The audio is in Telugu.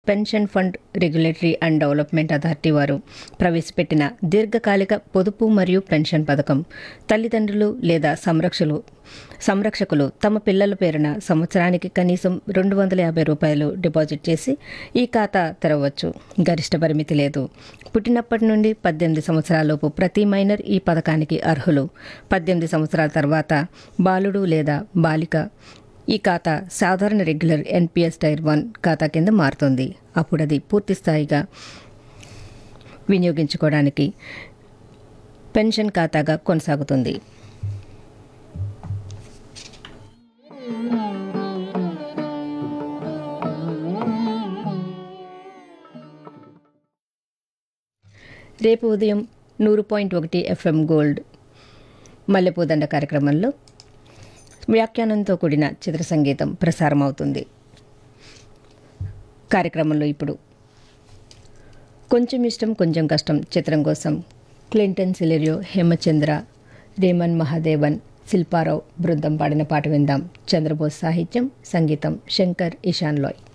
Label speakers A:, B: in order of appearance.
A: pension fund regulatory and development authority వారు ప్రవేశపెట్టిన దీర్ఘకాలిక పొదుపు మరియు పెన్షన్ పథకం తల్లిదండ్రులు లేదా సంరక్షలు సంరక్షకులు తమ పిల్లల పేరున సంవత్సరానికి కనీసం రెండు వందల యాభై రూపాయలు డిపాజిట్ చేసి ఈ ఖాతా తెరవచ్చు గరిష్ట పరిమితి లేదు పుట్టినప్పటి నుండి పద్దెనిమిది సంవత్సరాలలోపు ప్రతి మైనర్ ఈ పథకానికి అర్హులు పద్దెనిమిది సంవత్సరాల తర్వాత బాలుడు లేదా బాలిక ఈ ఖాతా సాధారణ రెగ్యులర్ ఎన్పిఎస్ టైర్ వన్ ఖాతా కింద మారుతుంది అప్పుడు అది పూర్తి స్థాయిగా వినియోగించుకోవడానికి పెన్షన్ ఖాతాగా కొనసాగుతుంది రేపు ఉదయం నూరు పాయింట్ ఒకటి ఎఫ్ఎం గోల్డ్ మల్లెపూదండ కార్యక్రమంలో వ్యాఖ్యానంతో కూడిన చిత్ర సంగీతం ప్రసారమవుతుంది కార్యక్రమంలో ఇప్పుడు కొంచెం ఇష్టం కొంచెం కష్టం చిత్రం కోసం క్లింటన్ సిలెరియో హేమచంద్ర రేమన్ మహాదేవన్ శిల్పారావు బృందం పాడిన పాట విందాం చంద్రబోస్ సాహిత్యం సంగీతం శంకర్ ఇషాన్ లోయ్